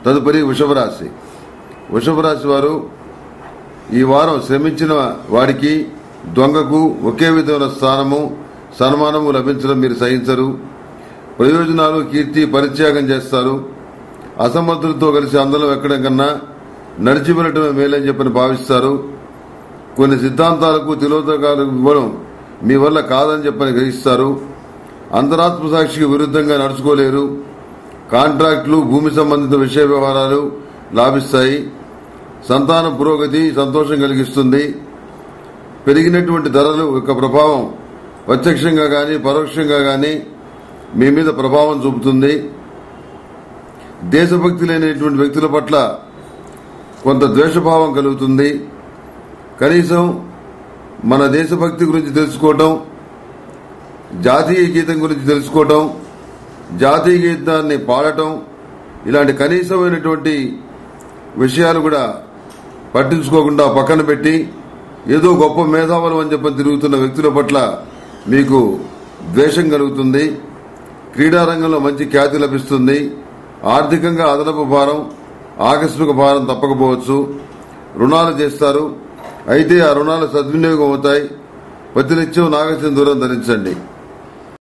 తదుపరి వృషభ రాశి వృషభ రాశి వారు ఈ వారం శ్రమించిన వారికి దొంగకు ఒకే విధమైన స్థానము సన్మానము లభించడం మీరు సహించరు ప్రయోజనాలు కీర్తి పరిత్యాగం చేస్తారు అసమర్థులతో కలిసి అందరం ఎక్కడం కన్నా నడిచి వెళ్ళటమే మేలని చెప్పని భావిస్తారు కొన్ని సిద్ధాంతాలకు తిలోదకాలు ఇవ్వడం మీ వల్ల కాదని చెప్పని గ్రహిస్తారు అంతరాత్మ సాక్షికి విరుద్ధంగా నడుచుకోలేరు కాంట్రాక్టులు భూమి సంబంధిత విషయ వ్యవహారాలు లాభిస్తాయి సంతాన పురోగతి సంతోషం కలిగిస్తుంది పెరిగినటువంటి ధరలు యొక్క ప్రభావం ప్రత్యక్షంగా గాని పరోక్షంగా గాని మీ మీద ప్రభావం చూపుతుంది దేశభక్తి లేనటువంటి వ్యక్తుల పట్ల కొంత ద్వేషభావం కలుగుతుంది కనీసం మన దేశభక్తి గురించి తెలుసుకోవటం జాతీయ గీతం గురించి తెలుసుకోవటం జాతీయ గీతాన్ని పాడటం ఇలాంటి కనీసమైనటువంటి విషయాలు కూడా పట్టించుకోకుండా పక్కన పెట్టి ఏదో గొప్ప మేధావులు అని చెప్పని తిరుగుతున్న వ్యక్తుల పట్ల మీకు ద్వేషం కలుగుతుంది క్రీడారంగంలో మంచి ఖ్యాతి లభిస్తుంది ఆర్థికంగా అదనపు భారం ఆకస్మిక భారం తప్పకపోవచ్చు రుణాలు చేస్తారు అయితే ఆ రుణాలు సద్వినియోగం అవుతాయి ప్రతినిత్యం నాగసింధూరం ధరించండి